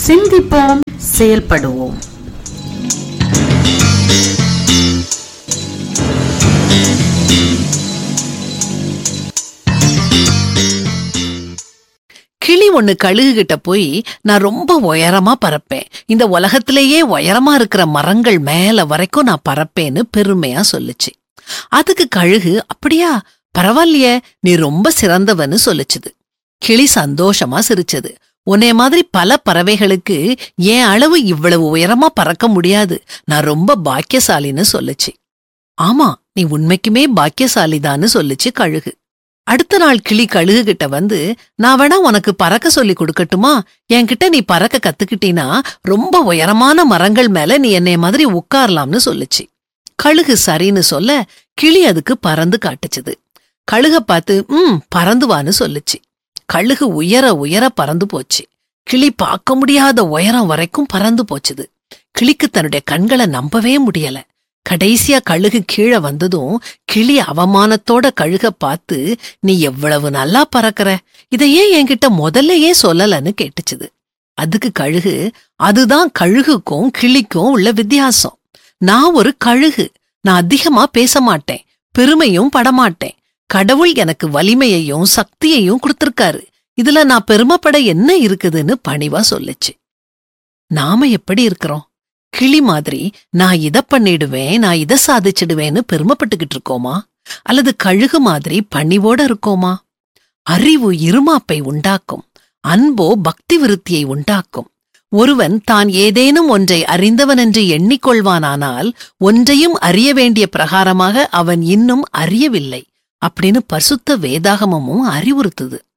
சிந்திப்போம் செயல்படுவோம் கிளி ஒண்ணு கழுகு கிட்ட போய் நான் ரொம்ப உயரமா பறப்பேன் இந்த உலகத்திலேயே உயரமா இருக்கிற மரங்கள் மேல வரைக்கும் நான் பறப்பேன்னு பெருமையா சொல்லுச்சு அதுக்கு கழுகு அப்படியா பரவாயில்லையே நீ ரொம்ப சிறந்தவன்னு சொல்லுச்சுது கிளி சந்தோஷமா சிரிச்சது உன்னை மாதிரி பல பறவைகளுக்கு என் அளவு இவ்வளவு உயரமா பறக்க முடியாது நான் ரொம்ப பாக்கியசாலின்னு சொல்லுச்சு ஆமா நீ உண்மைக்குமே பாக்கியசாலிதான்னு சொல்லுச்சு கழுகு அடுத்த நாள் கிளி கழுகு கிட்ட வந்து நான் வேணா உனக்கு பறக்க சொல்லி கொடுக்கட்டுமா என்கிட்ட நீ பறக்க கத்துக்கிட்டீனா ரொம்ப உயரமான மரங்கள் மேல நீ என்னைய மாதிரி உட்காரலாம்னு சொல்லுச்சு கழுகு சரின்னு சொல்ல கிளி அதுக்கு பறந்து காட்டுச்சுது கழுக பார்த்து ம் பறந்து வான்னு சொல்லுச்சு கழுகு உயர உயர பறந்து போச்சு கிளி பார்க்க முடியாத உயரம் வரைக்கும் பறந்து போச்சுது கிளிக்கு தன்னுடைய கண்களை நம்பவே முடியல கடைசியா கழுகு கீழே வந்ததும் கிளி அவமானத்தோட கழுக பார்த்து நீ எவ்வளவு நல்லா பறக்கற இத ஏன் என்கிட்ட முதல்லயே சொல்லலன்னு கேட்டுச்சுது அதுக்கு கழுகு அதுதான் கழுகுக்கும் கிளிக்கும் உள்ள வித்தியாசம் நான் ஒரு கழுகு நான் அதிகமா பேச மாட்டேன் பெருமையும் படமாட்டேன் கடவுள் எனக்கு வலிமையையும் சக்தியையும் கொடுத்திருக்காரு இதுல நான் பெருமைப்பட என்ன இருக்குதுன்னு பணிவா சொல்லுச்சு நாம எப்படி இருக்கிறோம் கிளி மாதிரி நான் இத பண்ணிடுவேன் நான் இத சாதிச்சிடுவேன்னு பெருமைப்பட்டுக்கிட்டு இருக்கோமா அல்லது கழுகு மாதிரி பணிவோட இருக்கோமா அறிவு இருமாப்பை உண்டாக்கும் அன்போ பக்தி விருத்தியை உண்டாக்கும் ஒருவன் தான் ஏதேனும் ஒன்றை அறிந்தவன் என்று எண்ணிக்கொள்வானானால் ஒன்றையும் அறிய வேண்டிய பிரகாரமாக அவன் இன்னும் அறியவில்லை அப்படின்னு பசுத்த வேதாகமமும் அறிவுறுத்துது